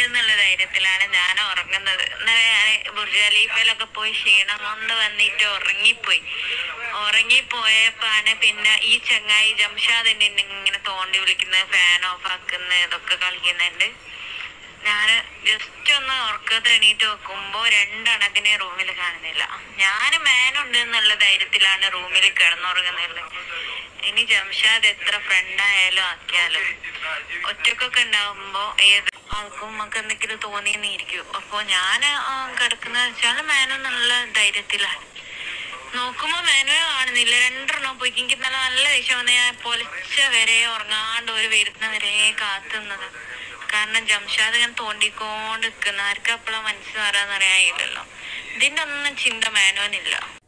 എന്നുള്ള ധൈര്യത്തിലാണ് ഞാൻ ഉറങ്ങുന്നത് ഇന്നലെ ഞാൻ ബുർജ് ഖലീഫയിലൊക്കെ പോയി ക്ഷീണം കൊണ്ട് വന്നിട്ട് ഉറങ്ങിപ്പോയി ഉറങ്ങിപ്പോയപ്പാണ് പിന്നെ ഈ ചങ്ങായി ജംഷാദ് എന്നെ ഇങ്ങനെ തോണ്ടി വിളിക്കുന്നത് ഫാൻ ഓഫ് ആക്കുന്നത് ഇതൊക്കെ കളിക്കുന്നുണ്ട് ഞാന് ജസ്റ്റ് ഒന്ന് ഉറക്കത്ത് എണീറ്റ് നോക്കുമ്പോ രണ്ടെണ്ണത്തിനെ റൂമിൽ കാണുന്നില്ല ഞാൻ മാനുണ്ട് എന്നുള്ള ധൈര്യത്തിലാണ് റൂമിൽ കിടന്നുറങ്ങുന്നത് ഇനി ജംഷാദ് എത്ര ഫ്രണ്ട് ആയാലും ആക്കിയാലും ഒറ്റക്കൊക്കെ ഉണ്ടാവുമ്പോ ഏത് ആൾക്കും നമുക്ക് എന്തെങ്കിലും തോന്നിയെന്നിരിക്കും അപ്പൊ ഞാൻ കിടക്കുന്ന വെച്ചാൽ മാനെന്നുള്ള ധൈര്യത്തിലാണ് നോക്കുമ്പോ മാനുവെ കാണുന്നില്ല രണ്ടെണ്ണം പോയി എനിക്ക് ഇന്നലെ നല്ല ദേഷ്യം വന്ന് ഞാൻ പൊലിച്ച വരെ ഉറങ്ങാണ്ട് ഒരു വരുന്ന വരെ കാത്തുന്നത് കാരണം ജംഷാദ് ഞാൻ തോണ്ടിക്കൊണ്ട് നിൽക്കുന്ന ആർക്കും അപ്പോഴാ മനസ്സ് മാറാന്ന് അറിയാനില്ലല്ലോ ഇതിന്റെ ഒന്നും ചിന്ത മാനുവനില്ല